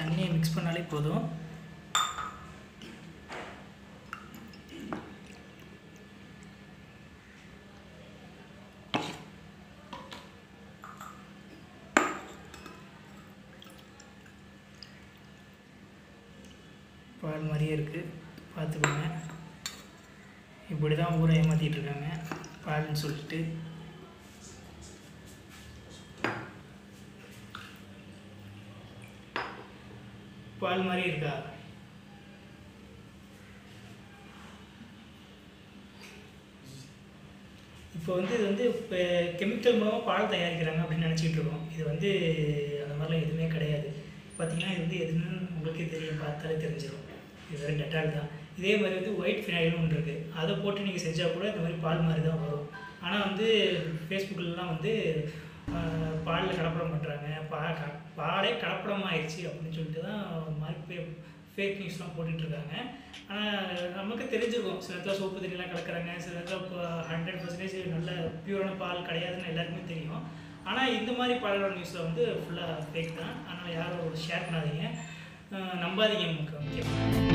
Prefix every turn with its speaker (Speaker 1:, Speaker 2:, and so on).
Speaker 1: தண்ணியை மிக்ஸ் பண்ணாலே போதும் பால் மாதிரியே இருக்குது பார்த்துக்கோங்க இப்படி தான் ஊரை ஏமாற்றிட்டு இருக்காங்க பால்னு சொல்லிட்டு பால் மாதிரி இருக்கா இப்போ வந்து இது வந்து இப்போ கெமிக்கல் மூலமாக பால் தயாரிக்கிறாங்க அப்படின்னு நினச்சிக்கிட்டு இருக்கோம் இது வந்து அந்த மாதிரிலாம் எதுவுமே கிடையாது பார்த்தீங்கன்னா இது வந்து எதுன்னு உங்களுக்கே தெரியும் பார்த்தாலே தெரிஞ்சிடும் இது வெறும் டெட்டால் தான் இதே மாதிரி வந்து ஒயிட் ஃபினாயில்னு ஒன்று இருக்குது அதை போட்டு நீங்கள் செஞ்சால் கூட இந்த மாதிரி பால் மாதிரி தான் வரும் ஆனால் வந்து ஃபேஸ்புக்கிலலாம் வந்து ஆஹ், பாலில் கலப்படம் பண்ணுறாங்க பா க- பாலே கலப்படம் ஆயிடுச்சு அப்படின்னு சொல்லிட்டு தான் ஒரு மாதிரி ஃபேக் நியூஸ்லாம் போட்டுட்ருக்காங்க ஆனால் நமக்கு தெரிஞ்சிருக்கும் சில இடத்துல சோப்பு தண்ணிலாம் கலக்குறாங்க சில இடத்துல இப்போ ஹண்ட்ரட் பர்சன்டேஜ் நல்ல பியூரான பால் கிடையாதுன்னு எல்லாருக்குமே தெரியும் ஆனால் இந்த மாதிரி பாலோட நியூஸில் வந்து ஃபுல்லாக ஃபேக் தான் ஆனால் யாரும் ஷேர் பண்ணாதீங்க ஆஹ் நம்பாதீங்க நமக்கு முக்கியம்